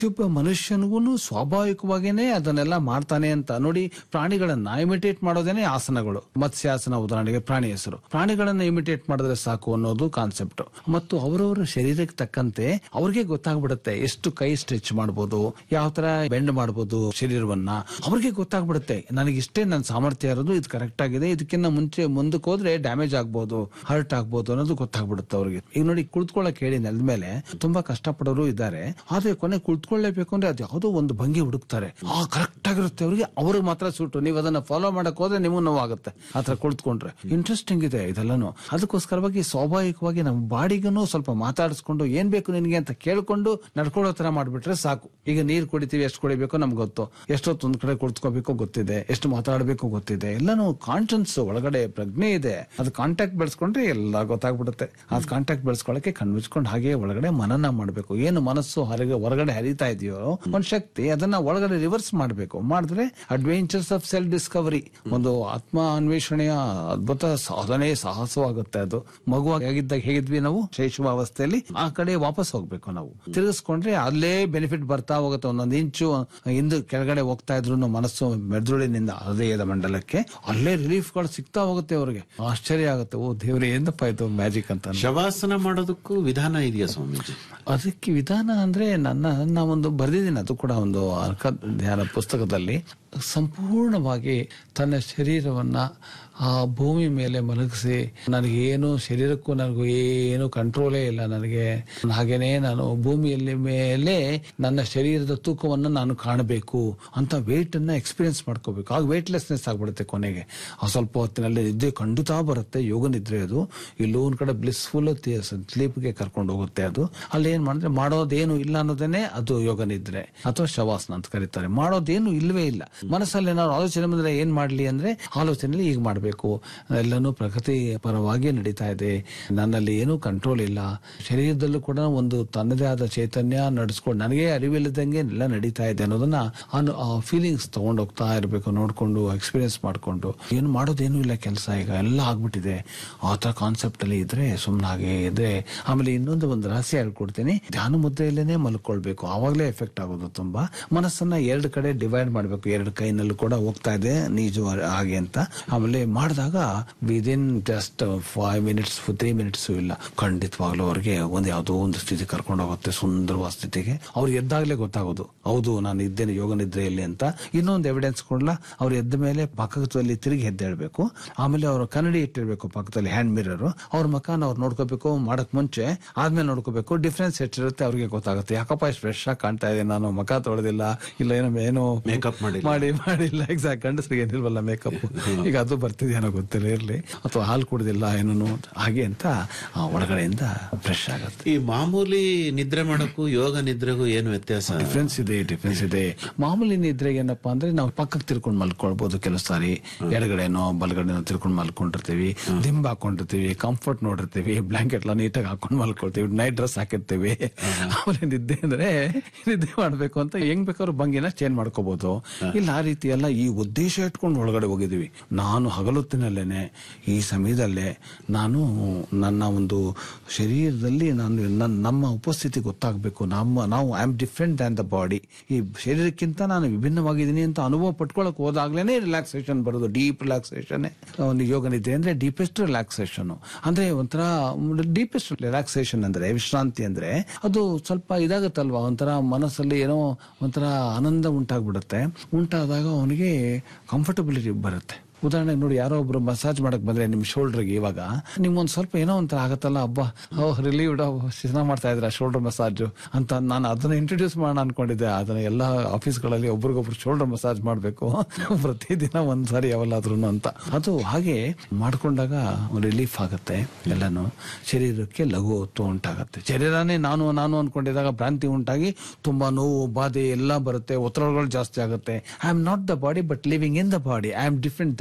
ಪ್ರತಿಯೊಬ್ಬ ಮನುಷ್ಯನಿಗೂ ಸ್ವಾಭಾವಿಕವಾಗಿನೇ ಅದನ್ನೆಲ್ಲ ಮಾಡ್ತಾನೆ ಅಂತ ನೋಡಿ ಪ್ರಾಣಿಗಳನ್ನ ಇಮಿಟೇಟ್ ಮಾಡೋದೇನೆ ಆಸನಗಳು ಮತ್ಸ್ಯಾಸನ ಉದಾಹರಣೆಗೆ ಪ್ರಾಣಿ ಹೆಸರು ಪ್ರಾಣಿಗಳನ್ನ ಇಮಿಟೇಟ್ ಮಾಡಿದ್ರೆ ಸಾಕು ಅನ್ನೋದು ಕಾನ್ಸೆಪ್ಟ್ ಮತ್ತು ಅವರವರ ಶರೀರಕ್ಕೆ ತಕ್ಕಂತೆ ಅವ್ರಿಗೆ ಗೊತ್ತಾಗ್ಬಿಡುತ್ತೆ ಎಷ್ಟು ಕೈ ಸ್ಟ್ರೆಚ್ ಮಾಡ್ಬೋದು ಯಾವ ತರ ಬೆಂಡ್ ಮಾಡ್ಬೋದು ಶರೀರವನ್ನ ಅವ್ರಿಗೆ ಗೊತ್ತಾಗ್ಬಿಡುತ್ತೆ ನನಗೆ ಇಷ್ಟೇ ನನ್ನ ಸಾಮರ್ಥ್ಯ ಇರೋದು ಇದು ಕರೆಕ್ಟ್ ಆಗಿದೆ ಇದಕ್ಕಿಂತ ಮುಂಚೆ ಮುಂದಕ್ಕೆ ಹೋದ್ರೆ ಡ್ಯಾಮೇಜ್ ಆಗ್ಬೋದು ಹರ್ಟ್ ಆಗ್ಬೋದು ಅನ್ನೋದು ಗೊತ್ತಾಗ್ಬಿಡುತ್ತೆ ಅವ್ರಿಗೆ ಈಗ ನೋಡಿ ಕುಳಿತುಕೊಳ್ಳಕ್ ಹೇಳಿ ನೆಲದ ಮೇಲೆ ತುಂಬಾ ಕಷ್ಟಪಡೋರು ಇದ್ದಾರೆ ಆದ್ರೆ ಕೊನೆ ಕುಳಿತುಕೊಳ್ಳೇಬೇಕು ಅಂದ್ರೆ ಅದು ಯಾವುದೋ ಒಂದು ಭಂಗಿ ಹುಡುಕ್ತಾರೆ ಆ ಕರೆಕ್ಟ್ ಆಗಿರುತ್ತೆ ಅವ್ರಿಗೆ ಅವ್ರಿಗೆ ಮಾತ್ರ ಸೂಟು ನೀವು ಅದನ್ನ ಫಾಲೋ ಮಾಡಕ್ ಹೋದ್ರೆ ನಿಮಗೂ ನೋವಾಗುತ್ತೆ ಆತರ ಕುಳಿತುಕೊಂಡ್ರೆ ಇಂಟ್ರೆಸ್ಟಿಂಗ್ ಇದೆ ಇದೆಲ್ಲನು ಅದಕ್ಕೋಸ್ಕರವಾಗಿ ಸ್ವಾಭಾವಿಕವಾಗಿ ನಮ್ಮ ಬಾಡಿಗೂ ಸ್ವಲ್ಪ ಮಾತಾಡಿಸ್ಕೊಂಡು ಏನ್ ಬೇಕು ನಿನ್ಗೆ ಅಂತ ಕೇಳ್ಕೊಂಡು ನಡ್ಕೊಳ್ಳೋ ತರ ಮಾಡ್ಬಿಟ್ರೆ ಸಾಕು ಈಗ ನೀರ್ ಕುಡಿತೀವಿ ಎಷ್ಟು ಕುಡಿಬೇಕು ನಮ್ಗೆ ಗೊತ್ತು ಎಷ್ಟೊತ್ತು ಒಂದ್ ಕಡೆ ಕುಳಿತುಕೋಬೇಕು ಗೊತ್ತಿದೆ ಎಷ್ಟು ಮಾತಾಡಬೇಕು ಗೊತ್ತಿದೆ ಎಲ್ಲಾನು ಕಾನ್ಫಿಡೆನ್ಸ್ ಒಳಗಡೆ ಪ್ರಜ್ಞೆ ಇದೆ ಅದು ಕಾಂಟ್ಯಾಕ್ಟ್ ಬೆಳೆಸ್ಕೊಂಡ್ರೆ ಎಲ್ಲ ಗೊತ್ತಾಗ್ಬಿಡುತ್ತೆ ಅದ್ ಕಾಂಟ್ಯಾಕ್ಟ್ ಬೆಳೆಸ್ಕೊಳಕ್ಕೆ ಕಣ್ಮುಚ್ಕೊಂಡು ಹಾಗೆ ಒಳಗಡೆ ಮನನ ಮಾಡ್ಬೇಕು ಏನು ಮನಸ್ಸು ಹೊರಗೆ ಹೊರಗಡೆ ಹರಿತಾ ಇದೆಯೋ ಒಂದ್ ಶಕ್ತಿ ಅದನ್ನ ಒಳಗಡೆ ರಿವರ್ಸ್ ಮಾಡ್ಬೇಕು ಮಾಡಿದ್ರೆ ಅಡ್ವೆಂಚರ್ಸ್ ಆಫ್ ಸೆಲ್ಫ್ ಡಿಸ್ಕವರಿ ಒಂದು ಆತ್ಮ ಅನ್ವೇಷಣೆಯ ಅದ್ಭುತ ಸಾಧನೆ ಸಾಹಸವಾಗುತ್ತೆ ಅದು ಮಗುವಾಗಿದ್ದಾಗ ಹೇಗಿದ್ವಿ ನಾವು ಶೈಶವಾವಸ್ಥೆಯಲ್ಲಿ ಆ ಕಡೆ ವಾಪಸ್ ಹೋಗ್ಬೇಕು ನಾವು ತಿರುಗಿಸ್ಕೊಂಡ್ರೆ ಅಲ್ಲೇ ಬೆನಿಫಿಟ್ ಬರ್ತಾ ಹೋಗುತ್ತೆ ಒಂದೊಂದು ಇಂಚು ಹಿಂದೆ ಕೆಳಗಡೆ ಹೋಗ್ತಾ ಇದ್ರು ಮನಸ್ಸು ಮೆದುಳಿನಿಂದ ಹೃದಯದ ಮಂಡಲಕ್ಕೆ ಅಲ್ಲೇ ರಿಲೀಫ್ಗಳು ಸಿಗ್ತಾ ಹೋಗುತ್ತೆ ಅವ್ರಿಗೆ ಆಶ್ಚರ್ಯ ಆಗುತ್ತೆ ಓ ದೇವ್ರೆ ಏನಪ್ಪ ಇದು ಮ್ಯಾಜಿಕ್ ಅಂತ ಶವಾಸನ ಮಾಡೋದಕ್ಕೂ ವಿಧಾನ ಇದೆಯಾ ಸ್ವಾಮೀಜಿ ಅದಕ್ಕೆ ವಿಧಾನ ಅಂದ್ರೆ ನನ್ನ ನನ್ನ ಒಂದು ಬರೆದಿದ್ದೀನಿ ಅದು ಕೂಡ ಒಂದು ಅರ್ಕ ಧ್ಯಾನ ಪುಸ್ತಕದಲ್ಲಿ ಸಂಪೂರ್ಣವಾಗಿ ತನ್ನ ಶರೀರವನ್ನ ಆ ಭೂಮಿ ಮೇಲೆ ಮಲಗಿಸಿ ನನಗೇನು ಶರೀರಕ್ಕೂ ನನಗೂ ಏನು ಕಂಟ್ರೋಲೇ ಇಲ್ಲ ನನಗೆ ಹಾಗೇನೆ ನಾನು ಭೂಮಿಯಲ್ಲಿ ಮೇಲೆ ನನ್ನ ಶರೀರದ ತೂಕವನ್ನು ನಾನು ಕಾಣಬೇಕು ಅಂತ ವೇಟ್ ಅನ್ನ ಎಕ್ಸ್ಪೀರಿಯನ್ಸ್ ಮಾಡ್ಕೋಬೇಕು ಆಗ ವೇಟ್ಲೆಸ್ನೆಸ್ ಆಗ್ಬಿಡುತ್ತೆ ಕೊನೆಗೆ ಆ ಸ್ವಲ್ಪ ಹೊತ್ತಿನಲ್ಲಿ ನಿದ್ದೆ ಖಂಡಿತ ಬರುತ್ತೆ ಯೋಗ ನಿದ್ರೆ ಅದು ಇಲ್ಲೂ ಒಂದ್ ಕಡೆ ಬ್ಲಿಸ್ಫುಲ್ ಸ್ಲೀಪ್ಗೆ ಕರ್ಕೊಂಡು ಹೋಗುತ್ತೆ ಅದು ಅಲ್ಲಿ ಏನ್ ಮಾಡಿದ್ರೆ ಮಾಡೋದೇನು ಇಲ್ಲ ಅನ್ನೋದೇನೆ ಅದು ಯೋಗ ನಿದ್ರೆ ಅಥವಾ ಶವಾಸನ ಅಂತ ಕರೀತಾರೆ ಮಾಡೋದೇನು ಇಲ್ವೇ ಇಲ್ಲ ಮನಸ್ಸಲ್ಲಿ ಏನಾದ್ರು ಆಲೋಚನೆ ಬಂದ್ರೆ ಏನ್ ಮಾಡ್ಲಿ ಅಂದ್ರೆ ಆಲೋಚನೆಯಲ್ಲಿ ಈಗ ಮಾಡ್ಬೇಕು ಎಲ್ಲನೂ ಪ್ರಕೃತಿ ಪರವಾಗಿ ನಡೀತಾ ಇದೆ ನನ್ನಲ್ಲಿ ಏನೂ ಕಂಟ್ರೋಲ್ ಇಲ್ಲ ಶರೀರದಲ್ಲೂ ಕೂಡ ಒಂದು ತನ್ನದೇ ಆದ ಚೈತನ್ಯ ನಡೆಸ್ಕೊಂಡು ನನಗೆ ಅರಿವಿಲ್ಲದಂಗೆ ಎಲ್ಲ ನಡೀತಾ ಇದೆ ಅನ್ನೋದನ್ನ ಅನು- ಆ ಫೀಲಿಂಗ್ಸ್ ತಗೊಂಡು ಹೋಗ್ತಾ ಇರಬೇಕು ನೋಡ್ಕೊಂಡು ಎಕ್ಸ್ಪೀರಿಯನ್ಸ್ ಮಾಡ್ಕೊಂಡು ಏನು ಮಾಡೋದೇನು ಇಲ್ಲ ಕೆಲಸ ಈಗ ಎಲ್ಲ ಆಗ್ಬಿಟ್ಟಿದೆ ಆ ತರ ಕಾನ್ಸೆಪ್ಟ್ ಅಲ್ಲಿ ಇದ್ರೆ ಸುಮ್ಮನೆ ಹಾಗೆ ಇದ್ರೆ ಆಮೇಲೆ ಇನ್ನೊಂದು ಒಂದು ರಹಸ್ಯ ಹೇಳ್ಕೊಡ್ತೀನಿ ಧ್ಯಾನ ಮುದ್ರೆಯಲ್ಲೇನೆ ಮಲ್ಕೊಳ್ಬೇಕು ಆವಾಗಲೇ ಎಫೆಕ್ಟ್ ಆಗೋದು ತುಂಬಾ ಮನಸ್ಸನ್ನ ಎರಡು ಕಡೆ ಡಿವೈಡ್ ಮಾಡಬೇಕು ಎರಡು ಕೈನಲ್ಲೂ ಕೂಡ ಹೋಗ್ತಾ ಇದೆ ನೀಜು ಹಾಗೆ ಅಂತ ಆಮೇಲೆ ಮಾಡಿದಾಗ within just five minutes three minutes ಇಲ್ಲ ಖಂಡಿತವಾಗ್ಲೂ ಅವ್ರಿಗೆ ಒಂದು ಯಾವುದೋ ಒಂದು ಸ್ಥಿತಿ ಕರ್ಕೊಂಡು ಹೋಗುತ್ತೆ ಸುಂದರವಾದ ಸ್ಥಿತಿಗೆ ಅವ್ರು ಎದ್ದಾಗಲೇ ಗೊತ್ತಾಗೋದು ಹೌದು ನಾನು ಇದ್ದೇನೆ ಯೋಗ ನಿದ್ರೆಯಲ್ಲಿ ಅಂತ ಇನ್ನೊಂದು ಎವಿಡೆನ್ಸ್ ಕೊಡ್ಲಾ ಅವ್ರು ಎದ್ದ ಮೇಲೆ ಪಕ್ಕದಲ್ಲಿ ತಿರುಗಿ ಎದ್ದೇಳ್ಬೇಕು ಆಮೇಲೆ ಅವರು ಕನ್ನಡಿ ಇಟ್ಟಿರ್ಬೇಕು ಪಕ್ಕದಲ್ಲಿ ಹ್ಯಾಂಡ್ ಮಿರರ್ ಅವ್ರ ಮಕಾನ ಅವ್ರು ನೋಡ್ಕೋಬೇಕು ಮಾಡಕ್ ಮುಂಚೆ ಆದ್ಮೇಲೆ ನೋಡ್ಕೋಬೇಕು ಡಿಫ್ರೆನ್ಸ್ ಎಷ್ಟಿರುತ್ತೆ ಅವ್ರಿಗೆ ಗೊತ್ತಾಗುತ್ತೆ ಯಾಕಪ್ಪ ಇಷ್ಟು ಫ್ರೆಶ್ ಆಗಿ ಕಾಣ್ತಾ ಇದೆ ನಾನು ಮಕ ತೊಳೆದಿಲ್ಲ ಇಲ್ಲ ಏನೋ ಏನೋ Makeup ಮಾಡಿಲ್ಲ. ಮಾಡಿ ಮಾಡಿಲ್ಲ ಎಕ್ಸಾಕ್ಟ್ ಗಂಡಸರಿಗೆ ಏನಿಲ್ವಲ್ಲ ಮೇಕಪ್ ಈಗ ಅದು ಬರ್ತಿದೆಯೇನೋ ಗೊತ್ತಿಲ್ಲ ಇರ್ಲಿ ಅಥವಾ ಹಾಲು ಕುಡ್ದಿಲ್ಲ ಏನೋ ಹಾಗೆ ಅಂತ ಆ, ಒಳಗಡೆಯಿಂದ ಫ್ರೆಶ್ ಆಗುತ್ತೆ ಈ ಮಾಮೂಲಿ ನಿದ್ರೆ ಮಾಡಕ್ಕೂ ಯೋಗ ನಿದ್ರೆಗೂ ಏನು ವ್ಯತ್ಯಾಸ ಡಿಫ್ರೆನ್ಸ್ ಇದೆ ಡಿಫ್ರೆನ್ಸ್ ಇದೆ ಮಾಮೂಲಿ ನಿದ್ರೆಗೆ ಏನಪ್ಪಾ ಅಂದ್ರೆ ನಾವು ಪಕ್ಕಕ್ಕೆ ತಿರ್ಕೊಂಡು ಮಲ್ಕೊಳ್ಬಹುದು ಕೆಲವು ಸಾರಿ ಎಡಗಡೆನೋ ಬಲಗಡೆನೋ ತಿರ್ಕೊಂಡು ಮಲ್ಕೊಂಡಿರ್ತೀವಿ ದಿಂಬ್ ಹಾಕೊಂಡಿರ್ತೀವಿ ಕಂಫರ್ಟ್ ನೋಡಿರ್ತೀವಿ ಬ್ಲಾಂಕೆಟ್ ಎಲ್ಲ ನೀಟಾಗಿ ಹಾಕೊಂಡು ಮಲ್ಕೊಳ್ತೀವಿ ನೈಟ್ ಡ್ರೆಸ್ ಹಾಕಿರ್ತೀವಿ ಆಮೇಲೆ ನಿದ್ದೆ ಅಂದ್ರೆ ನಿದ್ದೆ ಮಾಡ್ಬೇಕು ಅಂತ ಹೆಂಗ್ ಬೇಕಾದ್ರೂ ಭಂಗಿನ ಚೇಂಜ್ ಮಾಡ್ಕೋಬಹುದು ಇಲ್ಲ ಆ ರೀತಿ ಎಲ್ಲ ಈ ಉದ್ದೇಶ ಇಟ್ಕೊಂಡು ಒಳಗಡೆ ಹೋಗಿದೀವಿ ನಾನು ಹಗಲೊತ್ತಿನಲ್ಲೇನೆ ಈ ಸಮಯದಲ್ಲೇ ನಾನು ನನ್ನ ಒಂದು ಶರೀರದಲ್ಲಿ ನಾನು ನನ್ನ ನಮ್ಮ ಉಪಸ್ಥಿತಿ ಗೊತ್ತಾಗಬೇಕು ನಮ್ಮ ನಾವು I am different than the body ಈ ಶರೀರಕ್ಕಿಂತ ನಾನು ವಿಭಿನ್ನವಾಗಿದ್ದೀನಿ ಅಂತ ಅನುಭವ ಪಟ್ಕೊಳಕ್ ಹೋದಾಗ್ಲೇನೆ ರಿಲ್ಯಾಕ್ಸೇಷನ್ ಬರೋದು ಡೀಪ್ ರಿಲ್ಯಾಕ್ಸೇಷನ್ ಒಂದು ಯೋಗ ನಿದ್ದೆ ಅಂದ್ರೆ ಡೀಪೆಸ್ಟ್ ರಿಲ್ಯಾಕ್ಸೇಷನ್ ಅಂದ್ರೆ ಒಂಥರ ಡೀಪೆಸ್ಟ್ ರಿಲ್ಯಾಕ್ಸೇಷನ್ ಅಂದ್ರೆ ವಿಶ್ರಾಂತಿ ಅಂದ್ರೆ ಅದು ಸ್ವಲ್ಪ ಇದಾಗುತ್ತಲ್ವಾ ಒಂಥರ ಮನಸ್ಸಲ್ಲಿ ಏನೋ ಒಂಥರ ಆನಂದ ಉಂಟಾಗ್ಬಿಡುತ್ತೆ ಉಂಟಾದಾಗ ಅವನಿಗೆ ಕಂಫರ್ಟಬಿಲಿಟಿ ಬರುತ್ತೆ ಉದಾಹರಣೆಗೆ ನೋಡಿ ಯಾರೋ ಒಬ್ರು ಮಸಾಜ್ ಮಾಡಕ್ ಬಂದ್ರೆ ನಿಮ್ ಶೋಲ್ಡರ್ಗೆ ಇವಾಗ ನಿಮ್ಗೊಂದ್ ಸ್ವಲ್ಪ ಏನೋ ಒಂಥರ ಆಗತ್ತಲ್ಲ ಅಬ್ಬಾ ಓ ರಿಲೀವ್ಡ್ ಚೆನ್ನಾಗಿ ಮಾಡ್ತಾ ಇದ್ರ ಶೋಲ್ಡರ್ ಮಸಾಜ್ ಅಂತ ನಾನು ಅದನ್ನ ಇಂಟ್ರೊಡ್ಯೂಸ್ ಮಾಡೋಣ ಅನ್ಕೊಂಡಿದ್ದೆ ಅದನ್ನ ಎಲ್ಲ ಆಫೀಸ್ಗಳಲ್ಲಿ ಒಬ್ರಿಗೊಬ್ರು ಶೋಲ್ಡರ್ ಮಸಾಜ್ ಮಾಡ್ಬೇಕು ಪ್ರತಿದಿನ ಒಂದ್ಸಾರಿ ಯಾವಲ್ಲಾದ್ರೂ ಅಂತ ಅದು ಹಾಗೆ ಮಾಡ್ಕೊಂಡಾಗ ರಿಲೀಫ್ ಆಗುತ್ತೆ ಎಲ್ಲಾನು ಶರೀರಕ್ಕೆ ಲಘು ಹೊತ್ತು ಉಂಟಾಗತ್ತೆ ಶರೀರನೇ ನಾನು ನಾನು ಅನ್ಕೊಂಡಿದ್ದಾಗ ಭ್ರಾಂತಿ ಉಂಟಾಗಿ ತುಂಬಾ ನೋವು ಬಾಧೆ ಎಲ್ಲ ಬರುತ್ತೆ ಒತ್ತಡಗಳು ಜಾಸ್ತಿ ಆಗುತ್ತೆ I am not the body but living in the body I am different than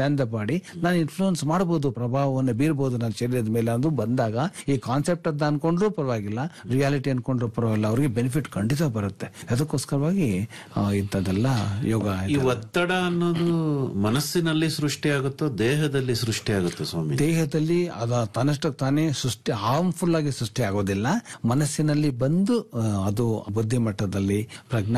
join the body ನಾನು ಇನ್ಫ್ಲೂಯೆನ್ಸ್ ಮಾಡಬಹುದು ಪ್ರಭಾವವನ್ನು ಬೀರ್ಬೋದು ನನ್ನ ಶರೀರದ ಮೇಲೆ ಅದು ಬಂದಾಗ ಈ ಕಾನ್ಸೆಪ್ಟ್ ಅಂತ ಅನ್ಕೊಂಡ್ರು ಪರವಾಗಿಲ್ಲ ರಿಯಾಲಿಟಿ ಅನ್ಕೊಂಡ್ರು ಪರವಾಗಿಲ್ಲ ಅವ್ರಿಗೆ ಬೆನಿಫಿಟ್ ಖಂಡಿತ ಬರುತ್ತೆ ಅದಕ್ಕೋಸ್ಕರವಾಗಿ ಆ, ಇಂಥದ್ದೆಲ್ಲ ಯೋಗ ಈ ಒತ್ತಡ ಅನ್ನೋದು ಮನಸ್ಸಿನಲ್ಲಿ ಸೃಷ್ಟಿಯಾಗುತ್ತೋ ದೇಹದಲ್ಲಿ ಸೃಷ್ಟಿಯಾಗುತ್ತೋ ಸ್ವಾಮಿ ದೇಹದಲ್ಲಿ ಅದ ತನ್ನಷ್ಟಕ್ಕೆ ತಾನೇ ಸೃಷ್ಟಿ ಹಾರ್ಮ್ಫುಲ್ ಆಗಿ ಸೃಷ್ಟಿ ಆಗೋದಿಲ್ಲ ಮನಸ್ಸಿನಲ್ಲಿ ಬಂದು ಆ, ಅದು ಬುದ್ಧಿಮಟ್ಟದಲ್ಲಿ ಪ್ರಜ್ಞಾ